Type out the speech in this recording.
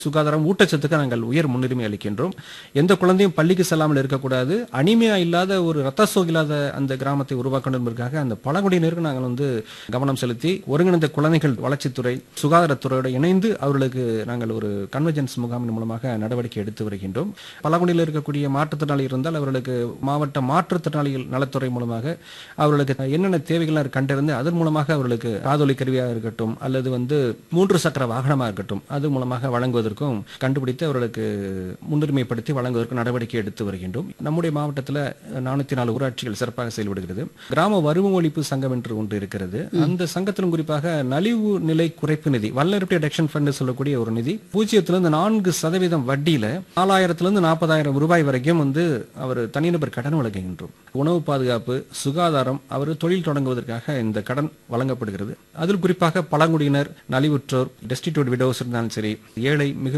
சுகாதாரம் ஊட்டச்சத்துக்கு நாங்கள் உயர் முன்னுரிமை அளிக்கின்றோம் எந்த குழந்தையும் பள்ளிக்கு செல்லாமல் இருக்கக்கூடாது அனிமையா இல்லாத ஒரு ரத்த சோகை இல்லாத அந்த கிராமத்தை உருவாக்கணும் என்பதற்காக அந்த பழங்குடியினருக்கு நாங்கள் வந்து கவனம் செலுத்தி ஒருங்கிணைந்த குழந்தைகள் வளர்ச்சித்துறை சுகாதாரத்துறையோடு இணைந்து அவர்களுக்கு நாங்கள் ஒரு கன்வர்ஜென்ஸ் முகாமின் மூலமாக நடவடிக்கை எடுத்து வருகின்றோம் பழங்குடியில் இருக்கக்கூடிய மாற்றுத்திறனாளி இருந்தால் அவர்களுக்கு மாவட்ட மாற்றுத்திறனாளிகள் நலத்துறை மூலமாக அவர்களுக்கு என்னென்ன தேவைகள் கண்டறிந்து அதன் மூலமாக அவர்களுக்கு காதொலி கருவியாக இருக்கட்டும் அல்லது வந்து மூன்று சக்கர வாகனமாக இருக்கட்டும் அது மூலமாக வழங்குவதற்கும் கண்டுபிடித்து அவர்களுக்கு முன்னுரிமைப்படுத்தி வழங்குவதற்கு நடவடிக்கை எடுத்து வருகின்றோம் நம்முடைய மாவட்டத்தில் நானூத்தி நாலு ஊராட்சிகள் சிறப்பாக செயல்படுகிறது கிராம வறுமை ஒழிப்பு சங்கம் என்று ஒன்று இருக்கிறது அந்த சங்கத்திலும் குறிப்பாக நலிவு நிலை குறைப்பு நிதி வல்லரட்டி டெக்ஷன் ஃபண்ட் சொல்லக்கூடிய ஒரு நிதி பூஜ்ஜியத்திலிருந்து நான்கு சதவீதம் வட்டியில நாலாயிரத்திலிருந்து நாற்பதாயிரம் ரூபாய் வரைக்கும் வந்து அவர் தனிநபர் கடன் வழங்குகின்றோம் உணவு பாதுகாப்பு சுகாதாரம் அவர் தொழில் தொடங்குவதற்காக இந்த கடன் வழங்கப்படுகிறது அதில் குறிப்பாக பழங்குடியினர் நலிவுற்றோர் டெஸ்டிடியூட் விடோஸ் இருந்தாலும் சரி ஏழை